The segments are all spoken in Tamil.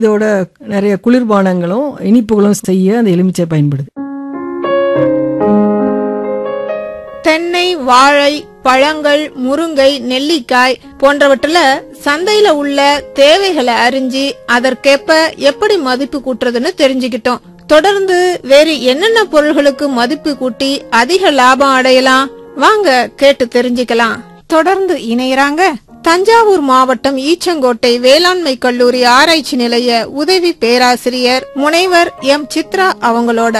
இதோட நிறைய குளிர்பானங்களும் இனிப்புகளும் செய்ய அந்த எலுமிச்சை பயன்படுது தென்னை வாழை பழங்கள் முருங்கை நெல்லிக்காய் போன்றவற்றுல சந்தையில உள்ள தேவைகளை அறிஞ்சு அதற்கேற்ப எப்படி மதிப்பு கூட்டுறதுன்னு தெரிஞ்சுக்கிட்டோம் தொடர்ந்து வேறு என்னென்ன பொருள்களுக்கு மதிப்பு கூட்டி அதிக லாபம் அடையலாம் வாங்க கேட்டு தெரிஞ்சுக்கலாம் தொடர்ந்து இணையறாங்க தஞ்சாவூர் மாவட்டம் ஈச்சங்கோட்டை வேளாண்மை கல்லூரி ஆராய்ச்சி நிலைய உதவி பேராசிரியர் முனைவர் எம் சித்ரா அவங்களோட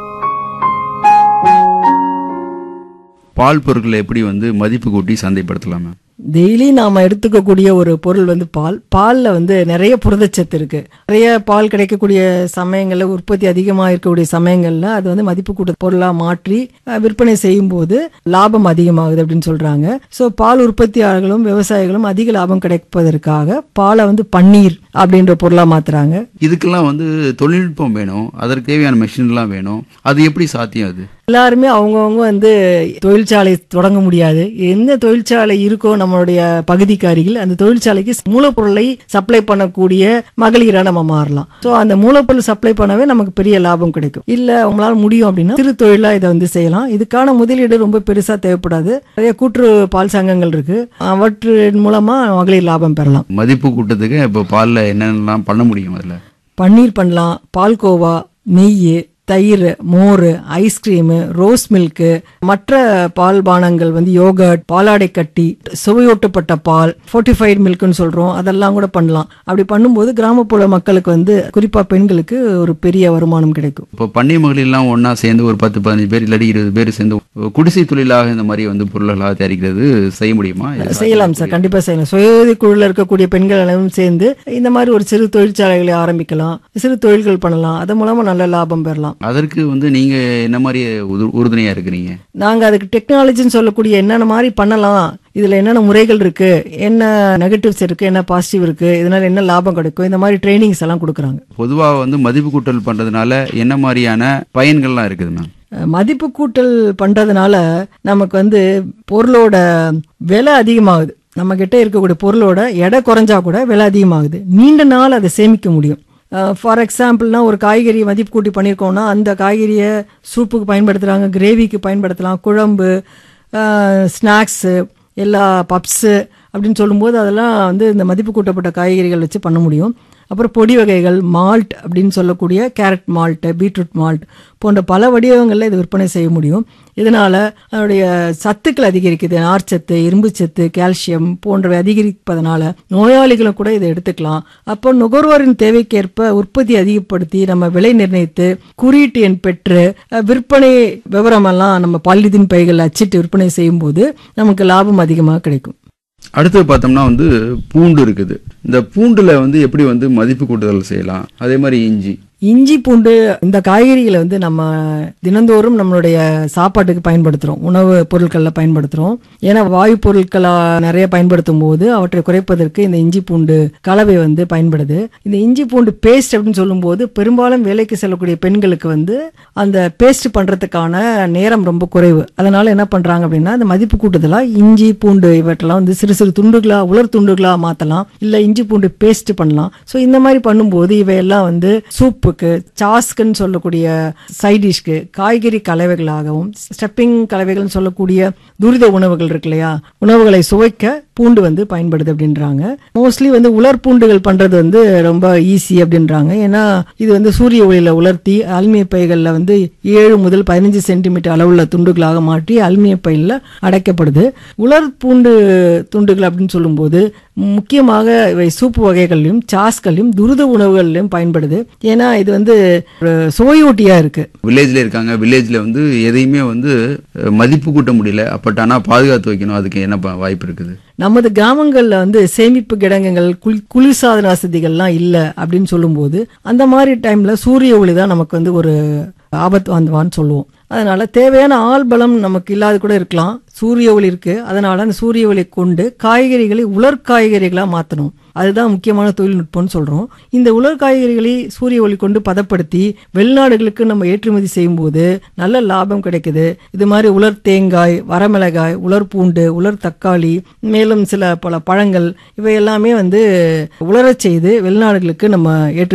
பால் பொருட்களை எப்படி வந்து மதிப்பு கூட்டி சந்தைப்படுத்தலாம் மேம் டெய்லி நாம எடுத்துக்கக்கூடிய ஒரு பொருள் வந்து பால் பால்ல வந்து நிறைய புரதச்சத்து இருக்கு நிறைய பால் கிடைக்கக்கூடிய சமயங்கள்ல உற்பத்தி அதிகமா இருக்கக்கூடிய சமயங்கள்ல அது வந்து மதிப்பு கூட்ட பொருளா மாற்றி அஹ், விற்பனை செய்யும் போது லாபம் அதிகமாகுது அப்படின்னு சொல்றாங்க சோ பால் உற்பத்தியாளர்களும் விவசாயிகளும் அதிக லாபம் கிடைப்பதற்காக பாலை வந்து பன்னீர் அப்படின்ற பொருளா மாத்துறாங்க இதுக்கெல்லாம் வந்து தொழில்நுட்பம் வேணும் அதற்கு தேவையான மெஷின்லாம் வேணும் அது எப்படி சாத்தியம் அது எல்லாருமே அவங்கவங்க வந்து தொழிற்சாலை தொடங்க முடியாது எந்த தொழிற்சாலை இருக்கோ நம்மளுடைய பகுதிக்கு அருகில் அந்த தொழிற்சாலைக்கு மூலப்பொருளை சப்ளை பண்ணக்கூடிய மகளிரா நம்ம மாறலாம் சோ அந்த மூலப்பொருள் சப்ளை பண்ணவே நமக்கு பெரிய லாபம் கிடைக்கும் இல்ல உங்களால முடியும் அப்படின்னா சிறு தொழிலா இதை வந்து செய்யலாம் இதுக்கான முதலீடு ரொம்ப பெருசா தேவைப்படாது நிறைய கூட்டுறவு பால் சங்கங்கள் இருக்கு அவற்றின் மூலமா மகளிர் லாபம் பெறலாம் மதிப்பு கூட்டத்துக்கு இப்போ பாலில் என்னென்னலாம் பண்ண முடியும் அதில் பன்னீர் பண்ணலாம் பால்கோவா நெய் தயிர் மோர் ஐஸ்கிரீமு ரோஸ் மில்க்கு மற்ற பால் பானங்கள் வந்து யோகர்ட் பாலாடை கட்டி சுவையூட்டப்பட்ட பால் ஃபோர்ட்டிஃபைட் மில்க்னு சொல்றோம் அதெல்லாம் கூட பண்ணலாம் அப்படி பண்ணும்போது கிராமப்புற மக்களுக்கு வந்து குறிப்பா பெண்களுக்கு ஒரு பெரிய வருமானம் கிடைக்கும் இப்போ பண்ணை மகளிர்லாம் ஒன்றா சேர்ந்து ஒரு பத்து பதினஞ்சு பேர் இல்லாட்டி இருபது பேர் சேர்ந்து குடிசை தொழிலாக இந்த மாதிரி வந்து பொருள்களாக தயாரிக்கிறது செய்ய முடியுமா இது செய்யலாம் சார் கண்டிப்பா செய்யலாம் சுயோதி குழுல இருக்கக்கூடிய பெண்கள் அனைவரும் சேர்ந்து இந்த மாதிரி ஒரு சிறு தொழிற்சாலைகளை ஆரம்பிக்கலாம் சிறு தொழில்கள் பண்ணலாம் அது மூலமா நல்ல லாபம் பெறலாம் அதற்கு வந்து நீங்கள் என்ன மாதிரி உறு- உறுதுணையா இருக்கிறீங்க நாங்க அதுக்கு டெக்னாலஜின்னு சொல்லக்கூடிய என்னென்ன மாதிரி பண்ணலாம் இதுல என்னென்ன முறைகள் இருக்கு என்ன நெகட்டிவ்ஸ் இருக்கு என்ன பாசிட்டிவ் இருக்கு இதனால என்ன லாபம் கிடைக்கும் இந்த மாதிரி ட்ரைனிங்ஸ் எல்லாம் கொடுக்குறாங்க பொதுவாக வந்து மதிப்பு கூட்டல் பண்ணுறதுனால என்ன மாதிரியான பயன்கள்லாம் இருக்குது மேம் அஹ் மதிப்பு கூட்டல் பண்றதுனால நமக்கு வந்து பொருளோட விலை அதிகமாகுது நம்ம கிட்ட இருக்கக்கூடிய பொருளோட எடை குறைஞ்சா கூட விலை அதிகமாகுது நீண்ட நாள் அதை சேமிக்க முடியும் ஃபார் எக்ஸாம்பிள்னா ஒரு காய்கறி மதிப்பு கூட்டி பண்ணியிருக்கோம்னா அந்த காய்கறியை சூப்புக்கு பயன்படுத்துகிறாங்க கிரேவிக்கு பயன்படுத்தலாம் குழம்பு ஸ்நாக்ஸு எல்லா பப்ஸு அப்படின்னு சொல்லும்போது அதெல்லாம் வந்து இந்த மதிப்பு கூட்டப்பட்ட காய்கறிகள் வச்சு பண்ண முடியும் அப்புறம் பொடி வகைகள் மால்ட் அப்படின்னு சொல்லக்கூடிய கேரட் மால்ட்டு பீட்ரூட் மால்ட் போன்ற பல வடிவங்களில் இது விற்பனை செய்ய முடியும் இதனால அதனுடைய சத்துக்கள் அதிகரிக்குது நார்ச்சத்து இரும்புச்சத்து கால்சியம் போன்றவை அதிகரிப்பதனால நோயாளிகளும் கூட இதை எடுத்துக்கலாம் அப்போ நுகர்வோரின் தேவைக்கேற்ப உற்பத்தி அதிகப்படுத்தி நம்ம விலை நிர்ணயித்து குறியீட்டு எண் பெற்று அஹ், விற்பனை விவரமெல்லாம் நம்ம பாலிதீன் பைகள் அச்சிட்டு விற்பனை செய்யும்போது நமக்கு லாபம் அதிகமாக கிடைக்கும் அடுத்து பார்த்தோம்னா வந்து பூண்டு இருக்குது இந்த பூண்டுல வந்து எப்படி வந்து மதிப்பு கூட்டுதல் செய்யலாம் அதே மாதிரி இஞ்சி இஞ்சி பூண்டு இந்த காய்கறிகளை வந்து நம்ம தினந்தோறும் நம்மளுடைய சாப்பாட்டுக்கு பயன்படுத்துகிறோம் உணவு பொருட்களில் பயன்படுத்துகிறோம் ஏன்னா வாயு பொருட்களை நிறைய பயன்படுத்தும் போது அவற்றை குறைப்பதற்கு இந்த இஞ்சி பூண்டு கலவை வந்து பயன்படுது இந்த இஞ்சி பூண்டு பேஸ்ட் அப்படின்னு சொல்லும்போது பெரும்பாலும் வேலைக்கு செல்லக்கூடிய பெண்களுக்கு வந்து அந்த பேஸ்ட் பண்ணுறதுக்கான நேரம் ரொம்ப குறைவு அதனால என்ன பண்ணுறாங்க அப்படின்னா இந்த மதிப்பு கூட்டுதலாக இஞ்சி பூண்டு இவற்றெல்லாம் வந்து சிறு சிறு துண்டுகளா உலர் துண்டுகளா மாற்றலாம் இல்லை இஞ்சி பூண்டு பேஸ்ட் பண்ணலாம் ஸோ இந்த மாதிரி பண்ணும்போது இவையெல்லாம் வந்து சூப்புக்கு சாஸ்க்குன்னு சொல்லக்கூடிய சைட் டிஷ்க்கு காய்கறி கலவைகளாகவும் ஸ்டெப்பிங் கலவைகள்னு சொல்லக்கூடிய துரித உணவுகள் இருக்கு இல்லையா உணவுகளை சுவைக்க பூண்டு வந்து பயன்படுது அப்படின்றாங்க மோஸ்ட்லி வந்து உலர் பூண்டுகள் பண்றது வந்து ரொம்ப ஈஸி அப்படின்றாங்க ஏன்னா இது வந்து சூரிய ஒளியில உலர்த்தி அலுமினிய பைகளில் வந்து ஏழு முதல் பதினஞ்சு சென்டிமீட்டர் அளவுள்ள துண்டுகளாக மாற்றி அலுமினிய பையில் அடைக்கப்படுது உலர் பூண்டு துண்டுகள் அப்படின்னு சொல்லும்போது முக்கியமாக இவை சூப்பு வகைகள்லையும் சாஸ்கள்லையும் துரித உணவுகள்லையும் பயன்படுது ஏன்னா இது வந்து ஒரு சுவையூட்டியா இருக்கு வில்லேஜ்ல இருக்காங்க வில்லேஜ்ல வந்து எதையுமே வந்து அஹ், மதிப்பு கூட்ட முடியல பட் ஆனா பாதுகாத்து வைக்கணும் அதுக்கு என்ன ப- வாய்ப்பு இருக்குது நமது கிராமங்கள்ல வந்து சேமிப்பு கிடங்குகள் குளி குளிர்சாதன வசதிகள்லாம் இல்லை அப்படின்னு சொல்லும்போது அந்த மாதிரி டைம்ல சூரிய ஒளி தான் நமக்கு வந்து ஒரு ஆபத்து வாந்தவான்னு சொல்லுவோம் அதனால தேவையான ஆள் பலம் நமக்கு இல்லாத கூட இருக்கலாம் சூரிய ஒளி இருக்கு அதனால அந்த சூரிய ஒளி கொண்டு காய்கறிகளை உலர் காய்கறிகளா மாத்தணும் அதுதான் முக்கியமான தொழில்நுட்பம்னு சொல்றோம் இந்த உலர் காய்கறிகளை சூரிய ஒளி கொண்டு பதப்படுத்தி வெளிநாடுகளுக்கு நம்ம ஏற்றுமதி செய்யும்போது நல்ல லாபம் கிடைக்குது இது மாதிரி உலர் தேங்காய் வரமிளகாய் உலர் பூண்டு உலர் தக்காளி மேலும் சில பல பழங்கள் இவை எல்லாமே வந்து உலரச் செய்து வெளிநாடுகளுக்கு நம்ம ஏற்றுமதி